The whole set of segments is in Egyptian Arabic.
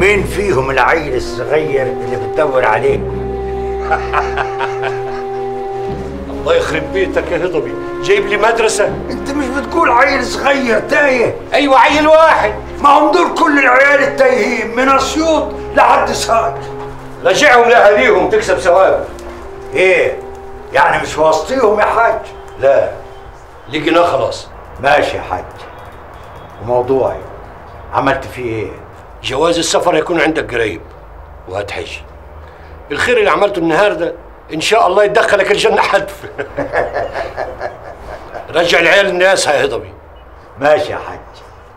مين فيهم العيل الصغير اللي بتدور عليه الله يخرب بيتك يا هضبي جايب لي مدرسة انت مش بتقول عيل صغير تايه ايوه عيل واحد ما هم دول كل العيال التايهين من اسيوط لحد ساج رجعهم لاهاليهم تكسب ثواب ايه يعني مش واسطيهم يا حاج لا لقيناه خلاص ماشي يا حاج وموضوعي عملت فيه ايه جواز السفر هيكون عندك قريب وهتحج الخير اللي عملته النهارده ان شاء الله يدخلك الجنه حتف رجع العيال الناس يا هضبي ماشي يا حاج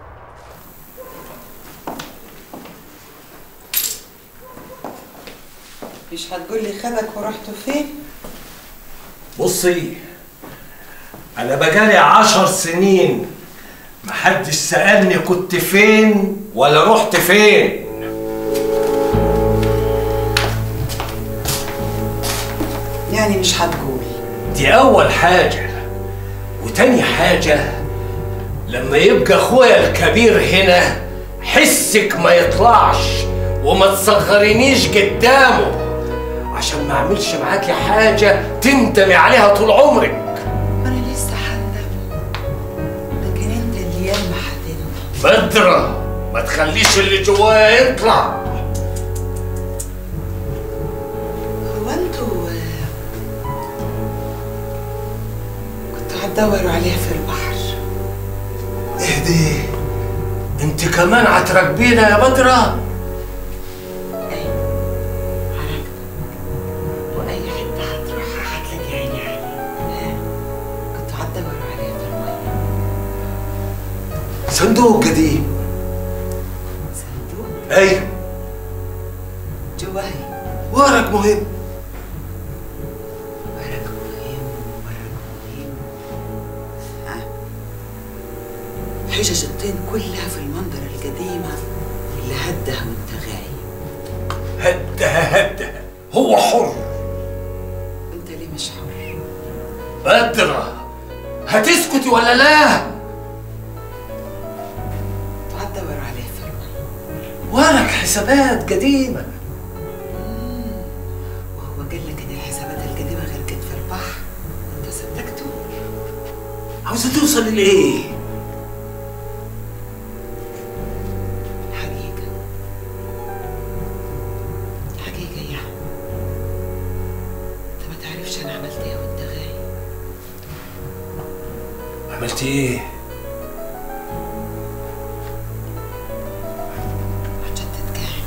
مش هتقول لي خدك ورحتوا فين؟ بصي انا بقالي عشر سنين محدش سألني كنت فين ولا رحت فين يعني مش هتقول دي اول حاجة وتاني حاجة لما يبقى اخويا الكبير هنا حسك ما يطلعش وما تصغرينيش قدامه عشان ما اعملش معاكي حاجة تندمي عليها طول عمرك انا لسه هندم لكن انت اللي ياما هتندم بدرة ما تخليش اللي جوايا يطلع هو انتوا آه، كنتوا هتدوروا عليها في البحر اهدي انت كمان هتراقبينا يا بدرة واي حته هتروحها هتلاقي عيني عليها كنتوا هتدوروا عليها في الميه صندوق قديم صندوق ايوه جواهي ورق مهم ورق مهم ورق مهم ها حجج الطين كلها في المنظرة القديمة اللي هدها وانت غايب هدها هدها هو حر انت ليه مش حر بدرة هتسكتي ولا لا هتدوروا عليه في المية ورق حسابات قديمة وهو قال لك ان الحسابات القديمة غرقت في البحر انت صدقته عاوزة توصل لإيه؟ حقيقة حقيقة يا انت ما تعرفش انا عملت ايه وانت غايب عملتي إيه؟ حاجات تتجاهل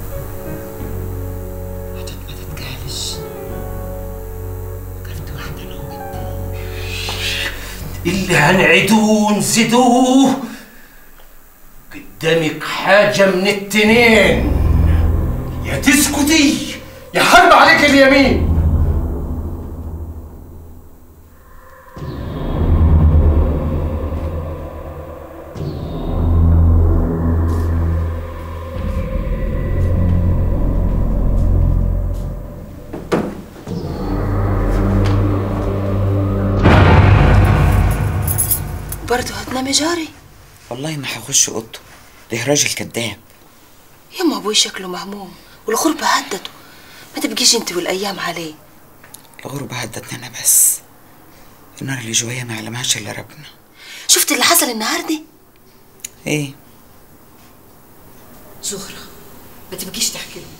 حاجات ما تتجاهلش وقفت واحدة انا وانت اللي هنعيدوه نزيدوه قدامك حاجة من التنين يا تسكتي يا حرب عليك اليمين برضه هتنامي جاري والله ما هخش اوضته ده راجل كداب يما ابوي شكله مهموم والغربة هدته ما تبقيش انت والايام عليه الغربة هدتني انا بس النار اللي جوايا ما يعلمهاش الا ربنا شفت اللي حصل النهارده ايه زهرة ما تبقيش تحكي له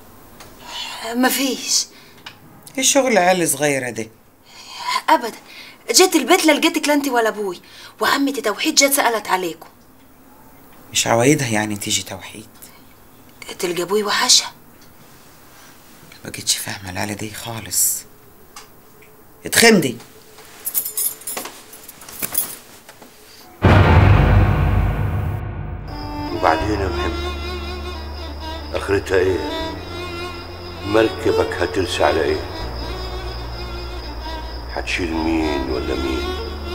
مفيش ايه شغل عيال صغيرة ده ابدا جيت البيت لا لقيتك لا انت ولا ابوي وعمتي توحيد جت سالت عليكم مش عوايدها يعني تيجي توحيد تلقى ابوي وحشها ما بقتش فاهمة العيلة دي خالص اتخمدي وبعدين يا محمد اخرتها ايه مركبك هترسى على ايه هتشيل مين ولا مين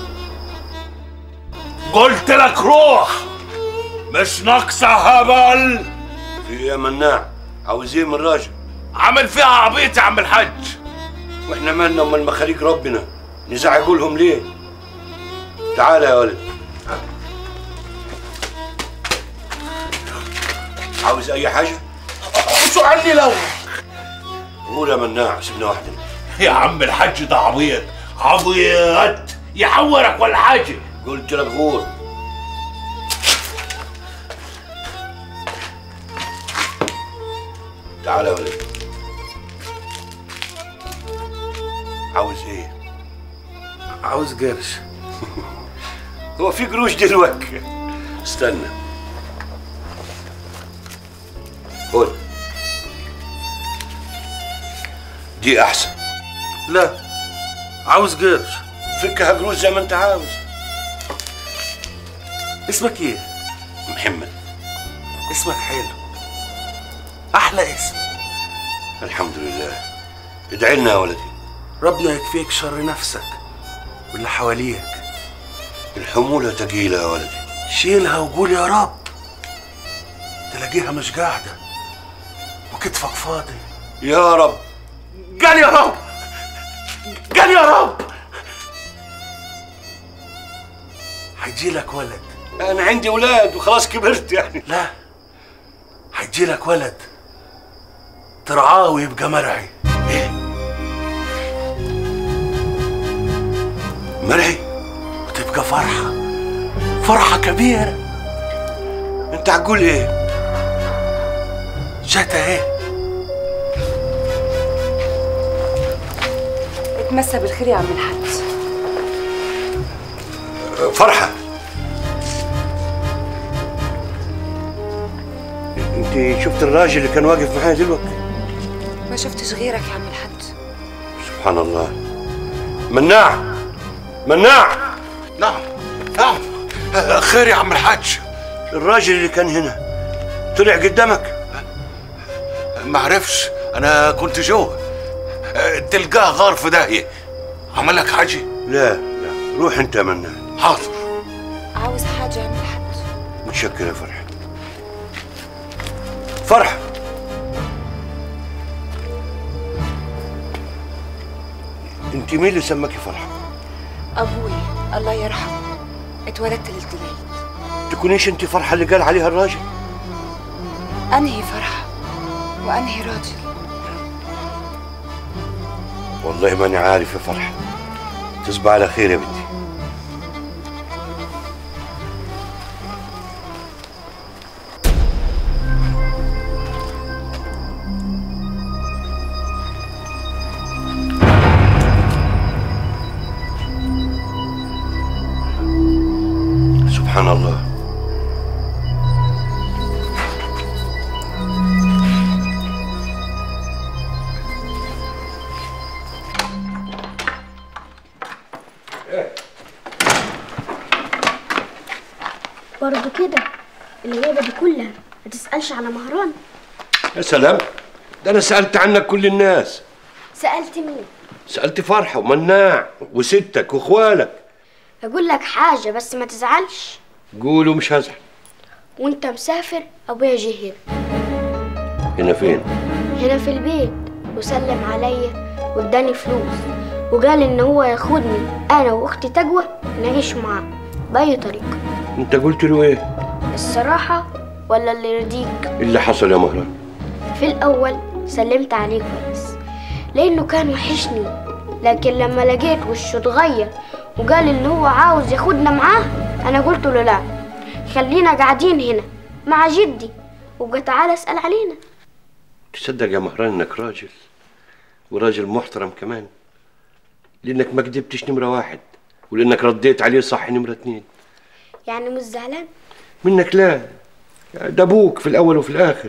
قلت لك روح مش ناقصة هبل في ايه يا مناع عاوز ايه من راجل عامل فيها عبيط يا عم الحاج واحنا مالنا امال مخاليق ربنا نزعجوا لهم ليه تعال يا ولد عاوز اي حاجه شو عني لو قول يا مناع سيبنا واحده يا عم الحاج ده عبيط عبيط يحورك ولا حاجه قلت لك غور تعال يا ولد عاوز ايه عاوز قرش هو في قروش دلوقتي استنى خد دي احسن لا عاوز قرش فكها قروش زي ما انت عاوز اسمك ايه محمد اسمك حلو احلى اسم الحمد لله ادعي لنا يا ولدي ربنا يكفيك شر نفسك واللي حواليك الحمولة تقيلة يا ولدي شيلها وقول يا رب تلاقيها مش قاعدة وكتفك فاضي يا رب قال يا رب قال يا رب هيجي لك ولد انا عندي اولاد وخلاص كبرت يعني لا هيجي لك ولد ترعاه ويبقى مرعي ايه مرعي وتبقى فرحة فرحة كبيرة انت هتقول ايه جت اهي اتمسى بالخير يا عم الحاج فرحة انت شفت الراجل اللي كان واقف معايا دلوقتي ما شفتش غيرك يا عم الحاج سبحان الله مناع مناع نعم نعم آه، خير يا عم الحاج الراجل اللي كان هنا طلع قدامك ما عرفش انا كنت جوه آه، تلقاه غار في داهية عملك حاجة لا لا روح انت يا مناع حاضر عاوز حاجة يا عم الحاج متشكر يا فرحة فرحة انت مين اللي سماكي فرحة؟ أبوي الله يرحمه اتولدت ليلة العيد تكونيش انت فرحة اللي قال عليها الراجل أنهي فرحة وأنهي راجل والله ماني عارف يا فرحة تصبح على خير يا بنتي سبحان الله برضه كده الغيبة دي كلها ما تسألش على مهران يا سلام ده انا سألت عنك كل الناس سألت مين سألت فرحة ومناع وستك واخوالك أقول لك حاجة بس ما تزعلش قولوا مش هزعل وانت مسافر أبويا جه هنا هنا فين؟ هنا في البيت وسلم عليا واداني فلوس وقال ان هو ياخدني انا واختي تجوى نعيش معاه باي طريقه انت قلت له ايه؟ الصراحه ولا اللي يرضيك اللي حصل يا مهران في الاول سلمت عليه كويس لانه كان وحشني لكن لما لقيت وشه اتغير وقال ان هو عاوز ياخدنا معاه انا قلت له لا خلينا قاعدين هنا مع جدي وبقى تعالى اسال علينا تصدق يا مهران انك راجل وراجل محترم كمان لانك ما كدبتش نمرة واحد ولانك رديت عليه صح نمرة اتنين يعني مش زعلان منك لا ده ابوك في الاول وفي الاخر